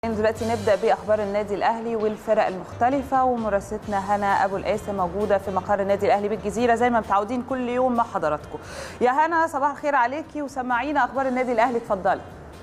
دلوقتي نبدا باخبار النادي الاهلي والفرق المختلفه ومراسلتنا هنا ابو القاسم موجوده في مقر النادي الاهلي بالجزيره زي ما متعودين كل يوم مع حضراتكم يا هنا صباح الخير عليكي وسمعينا اخبار النادي الاهلي اتفضلي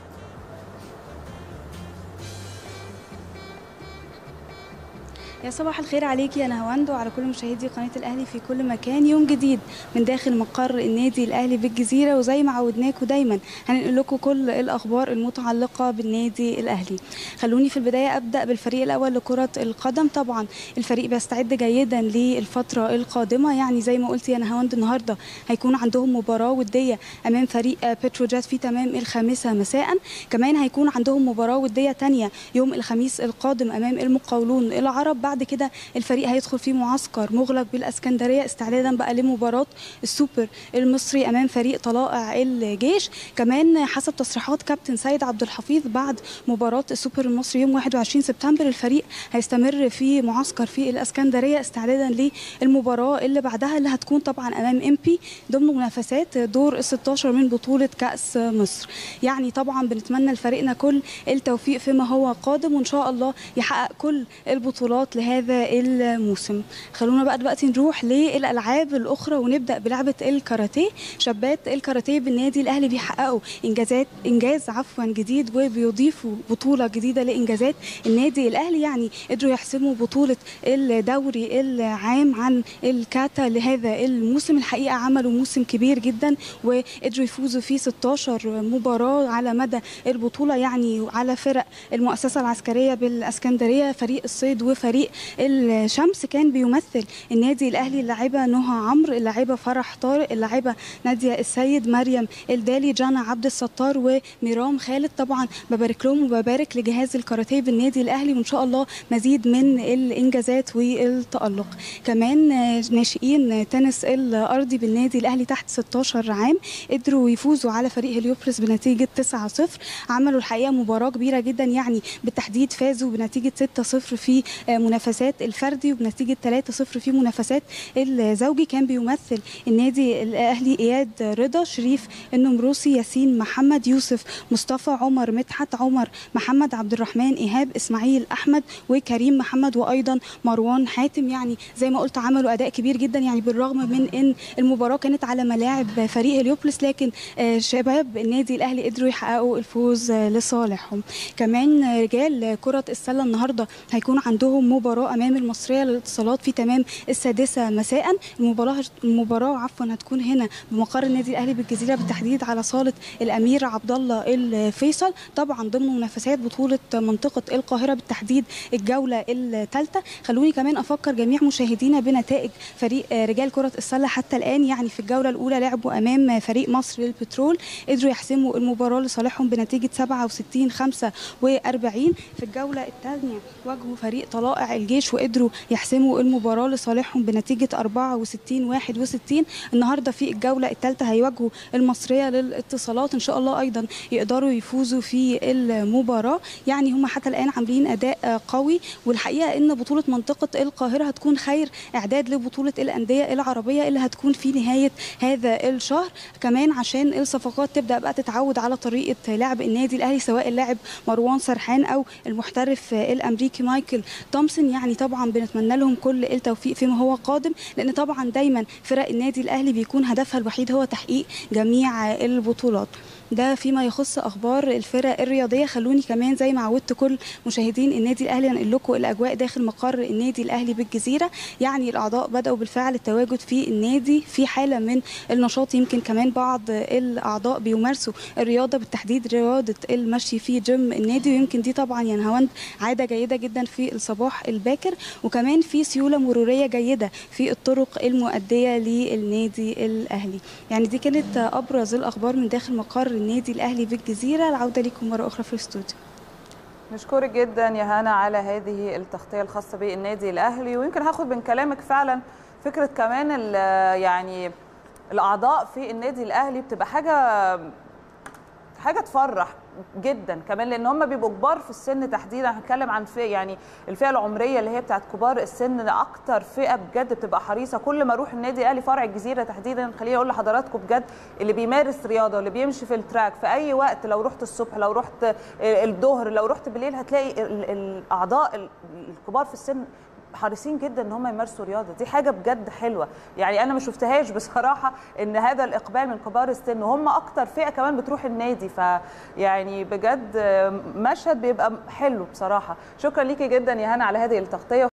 يا صباح الخير عليكي يا نهواند وعلى كل مشاهدي قناه الاهلي في كل مكان يوم جديد من داخل مقر النادي الاهلي بالجزيره وزي ما عودناكم دايما هننقل لكم كل الاخبار المتعلقه بالنادي الاهلي خلوني في البدايه ابدا بالفريق الاول لكره القدم طبعا الفريق بيستعد جيدا للفتره القادمه يعني زي ما قلت يا نهواند النهارده هيكون عندهم مباراه وديه امام فريق بتروجيت في تمام الخامسه مساء كمان هيكون عندهم مباراه وديه ثانيه يوم الخميس القادم امام المقاولون العرب بعد كده الفريق هيدخل في معسكر مغلق بالاسكندريه استعدادا بقى لمباراه السوبر المصري امام فريق طلائع الجيش كمان حسب تصريحات كابتن سيد عبد الحفيظ بعد مباراه السوبر المصري يوم 21 سبتمبر الفريق هيستمر في معسكر في الاسكندريه استعدادا للمباراه اللي بعدها اللي هتكون طبعا امام ام بي ضمن منافسات دور ال 16 من بطوله كاس مصر يعني طبعا بنتمنى لفريقنا كل التوفيق فيما هو قادم وان شاء الله يحقق كل البطولات لهذا الموسم خلونا بقى دلوقتي نروح للالعاب الاخرى ونبدا بلعبه الكاراتيه شابات الكاراتيه بالنادي الاهلي بيحققوا انجازات انجاز عفوا جديد وبيضيفوا بطوله جديده لانجازات النادي الاهلي يعني قدروا يحسموا بطوله الدوري العام عن الكاتا لهذا الموسم الحقيقه عملوا موسم كبير جدا وقدروا يفوزوا في 16 مباراه على مدى البطوله يعني على فرق المؤسسه العسكريه بالاسكندريه فريق الصيد وفريق الشمس كان بيمثل النادي الاهلي اللاعبه نهى عمرو اللاعبه فرح طارق اللاعبه ناديه السيد مريم الدالي جانا عبد الستار وميرام خالد طبعا ببارك لهم وببارك لجهاز الكاراتيه بالنادي الاهلي وان شاء الله مزيد من الانجازات والتالق كمان ناشئين تنس الارضي بالنادي الاهلي تحت 16 عام قدروا يفوزوا على فريق هليوبرس بنتيجه 9-0 عملوا الحقيقه مباراه كبيره جدا يعني بالتحديد فازوا بنتيجه 6-0 في منافسات الفردي وبنتيجه 3-0 في منافسات الزوجي كان بيمثل النادي الاهلي اياد رضا شريف النمروسي ياسين محمد يوسف مصطفى عمر مدحت عمر محمد عبد الرحمن ايهاب اسماعيل احمد وكريم محمد وايضا مروان حاتم يعني زي ما قلت عملوا اداء كبير جدا يعني بالرغم من ان المباراه كانت على ملاعب فريق هليوبلس لكن شباب النادي الاهلي قدروا يحققوا الفوز لصالحهم كمان رجال كره السله النهارده هيكون عندهم مباراه امام المصريه للاتصالات في تمام السادسه مساء المباراه المباراه عفوا هتكون هنا بمقر النادي الاهلي بالجزيره بالتحديد على صاله الامير عبد الله الفيصل طبعا ضمن منافسات بطوله منطقه القاهره بالتحديد الجوله الثالثه خلوني كمان افكر جميع مشاهدينا بنتائج فريق رجال كره السله حتى الان يعني في الجوله الاولى لعبوا امام فريق مصر للبترول قدروا يحسموا المباراه لصالحهم بنتيجه 67 45 في الجوله الثانيه واجهوا فريق طلائع الجيش وقدروا يحسموا المباراه لصالحهم بنتيجه 64 61 النهارده في الجوله الثالثه هيواجهوا المصريه للاتصالات ان شاء الله ايضا يقدروا يفوزوا في المباراه يعني هم حتى الان عاملين اداء قوي والحقيقه ان بطوله منطقه القاهره هتكون خير اعداد لبطوله الانديه العربيه اللي هتكون في نهايه هذا الشهر كمان عشان الصفقات تبدا بقى تتعود على طريقه لعب النادي الاهلي سواء اللاعب مروان سرحان او المحترف الامريكي مايكل تومسون يعني طبعا بنتمنى لهم كل التوفيق فيما هو قادم لان طبعا دايما فرق النادي الاهلي بيكون هدفها الوحيد هو تحقيق جميع البطولات ده فيما يخص اخبار الفرق الرياضيه خلوني كمان زي ما عودت كل مشاهدين النادي الاهلي انقل لكم الاجواء داخل مقر النادي الاهلي بالجزيره يعني الاعضاء بداوا بالفعل التواجد في النادي في حاله من النشاط يمكن كمان بعض الاعضاء بيمارسوا الرياضه بالتحديد رياضه المشي في جيم النادي ويمكن دي طبعا يا نهاوند عاده جيده جدا في الصباح الباكر وكمان في سيوله مروريه جيده في الطرق المؤديه للنادي الاهلي يعني دي كانت ابرز الاخبار من داخل مقر النادي الاهلي بالجزيره العوده لكم مره اخرى في الاستوديو نشكرك جدا يا هنا على هذه التغطيه الخاصه بالنادي الاهلي ويمكن هاخد من كلامك فعلا فكره كمان يعني الاعضاء في النادي الاهلي بتبقى حاجه حاجه تفرح جدا كمان لان هم بيبقوا كبار في السن تحديدا هنتكلم عن فئه يعني الفئه العمريه اللي هي بتاعت كبار السن اكتر فئه بجد بتبقى حريصه كل ما اروح النادي الاهلي فرع الجزيره تحديدا خليني اقول لحضراتكم بجد اللي بيمارس رياضه اللي بيمشي في التراك في اي وقت لو رحت الصبح لو رحت الظهر لو رحت بالليل هتلاقي الاعضاء الكبار في السن حريصين جدا ان هم يمارسوا رياضه دي حاجه بجد حلوه يعني انا ما شفتهاش بصراحه ان هذا الاقبال من كبار السن وهم اكتر فئه كمان بتروح النادي فيعني بجد مشهد بيبقى حلو بصراحه شكرا ليكي جدا يا هنا على هذه التغطيه